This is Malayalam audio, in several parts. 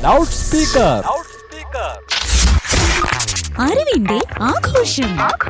ലൗഡ് സ്പീക്കർ അറിവിന്റെ ആഘോഷം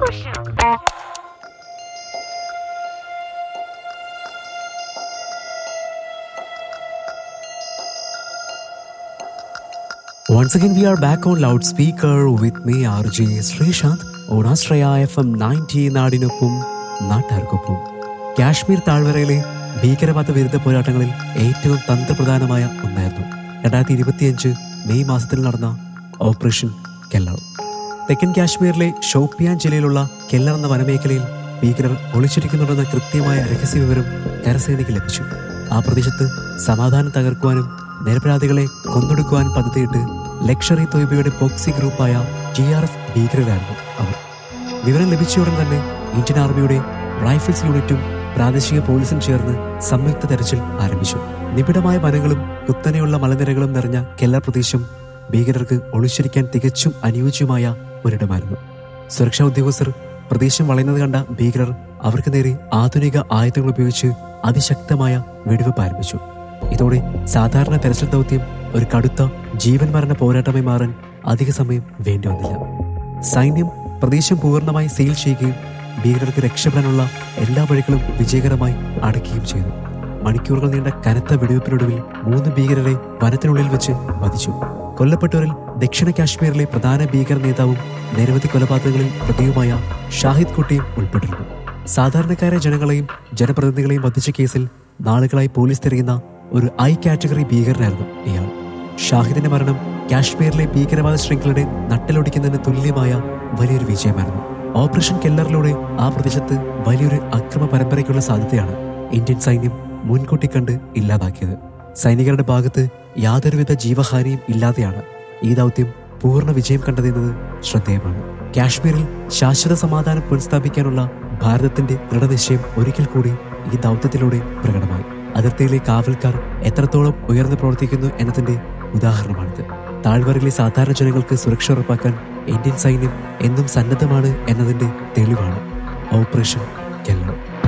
Once again, we are back on loudspeaker with me, RJ Srishant, on Astraya FM 90 നാടിനൊപ്പം നാട്ടാർക്കൊപ്പം കാശ്മീർ താഴ്വരയിലെ ഭീകരവാദ വിരുദ്ധ പോരാട്ടങ്ങളിൽ ഏറ്റവും തന്ത്രപ്രധാനമായ ഒന്നായിരുന്നു രണ്ടായിരത്തി ഇരുപത്തിയഞ്ച് മെയ് മാസത്തിൽ നടന്ന ഓപ്പറേഷൻ കെല്ലർ തെക്കൻ കാശ്മീരിലെ ഷോപ്പിയാൻ ജില്ലയിലുള്ള കെല്ലർ എന്ന വനമേഖലയിൽ ഭീകരർ ഒളിച്ചിരിക്കുന്നുണ്ടെന്ന കൃത്യമായ രഹസ്യ വിവരം കരസേനയ്ക്ക് ലഭിച്ചു ആ പ്രദേശത്ത് സമാധാനം തകർക്കുവാനും നിരപരാധികളെ കൊന്നൊടുക്കുവാൻ പദ്ധതിയിട്ട് ലക്ഷറി തൊയ്ബയുടെ പോക്സി ഗ്രൂപ്പായ ജി ആർ എഫ് ഭീകരരായിരുന്നു അവർ വിവരം ലഭിച്ചയുടൻ തന്നെ ഇന്ത്യൻ ആർമിയുടെ റൈഫിൾസ് യൂണിറ്റും പ്രാദേശിക പോലീസും ചേർന്ന് സംയുക്ത തെരച്ചിൽ ആരംഭിച്ചു നിബിഡമായ വനങ്ങളും കുത്തനെയുള്ള മലനിരകളും നിറഞ്ഞ കെല്ലർ പ്രദേശം ഭീകരർക്ക് ഒളിച്ചിരിക്കാൻ തികച്ചും അനുയോജ്യമായ ഒരിടമായിരുന്നു സുരക്ഷാ ഉദ്യോഗസ്ഥർ പ്രദേശം വളയുന്നത് കണ്ട ഭീകരർ അവർക്ക് നേരെ ആധുനിക ആയുധങ്ങൾ ഉപയോഗിച്ച് അതിശക്തമായ വെടിവെപ്പ് ആരംഭിച്ചു ഇതോടെ സാധാരണ തെരച്ചിൽ ദൗത്യം ഒരു കടുത്ത ജീവൻ മരണ പോരാട്ടമായി മാറാൻ അധിക സമയം വേണ്ടി വന്നില്ല സൈന്യം പ്രദേശം പൂർണ്ണമായി സീൽ ചെയ്യുകയും ഭീകരർക്ക് രക്ഷപ്പെടാനുള്ള എല്ലാ വഴികളും വിജയകരമായി അടയ്ക്കുകയും ചെയ്തു മണിക്കൂറുകൾ നീണ്ട കനത്ത വെടിവെപ്പിനൊടുവിൽ മൂന്ന് ഭീകരരെ വനത്തിനുള്ളിൽ വെച്ച് വധിച്ചു കൊല്ലപ്പെട്ടവരിൽ ദക്ഷിണ കാശ്മീരിലെ പ്രധാന ഭീകര നേതാവും നിരവധി കൊലപാതകങ്ങളിൽ പ്രതിയുമായ ഷാഹിദ് കുട്ടിയും ഉൾപ്പെട്ടിരുന്നു സാധാരണക്കാരായ ജനങ്ങളെയും ജനപ്രതിനിധികളെയും വധിച്ച കേസിൽ നാളുകളായി പോലീസ് തിരയുന്ന ഒരു ഐ കാറ്റഗറി ഭീകരനായിരുന്നു ഇയാൾ ഷാഹിദിന്റെ മരണം കാശ്മീരിലെ ഭീകരവാദ ശൃംഖലയുടെ നട്ടലൊടിക്കുന്നതിന് തുല്യമായ വലിയൊരു വിജയമായിരുന്നു ഓപ്പറേഷൻ കെല്ലറിലൂടെ ആ പ്രദേശത്ത് വലിയൊരു അക്രമ പരമ്പരയ്ക്കുള്ള സാധ്യതയാണ് ഇന്ത്യൻ സൈന്യം മുൻകൂട്ടി കണ്ട് ഇല്ലാതാക്കിയത് സൈനികരുടെ ഭാഗത്ത് യാതൊരുവിധ ജീവഹാനിയും ഇല്ലാതെയാണ് ഈ ദൗത്യം പൂർണ്ണ വിജയം കണ്ടതെന്നത് ശ്രദ്ധേയമാണ് കാശ്മീരിൽ ശാശ്വത സമാധാനം പുനഃസ്ഥാപിക്കാനുള്ള ഭാരതത്തിന്റെ ദൃഢനിശ്ചയം ഒരിക്കൽ കൂടി ഈ ദൗത്യത്തിലൂടെ പ്രകടമായി അതിർത്തിയിലെ കാവൽക്കാർ എത്രത്തോളം ഉയർന്നു പ്രവർത്തിക്കുന്നു എന്നതിന്റെ ഉദാഹരണമാണിത് താഴ്വരയിലെ സാധാരണ ജനങ്ങൾക്ക് സുരക്ഷ ഉറപ്പാക്കാൻ ഇന്ത്യൻ സൈന്യം എന്നും സന്നദ്ധമാണ് എന്നതിന്റെ തെളിവാണ് ഓപ്പറേഷൻ കെല്ലർ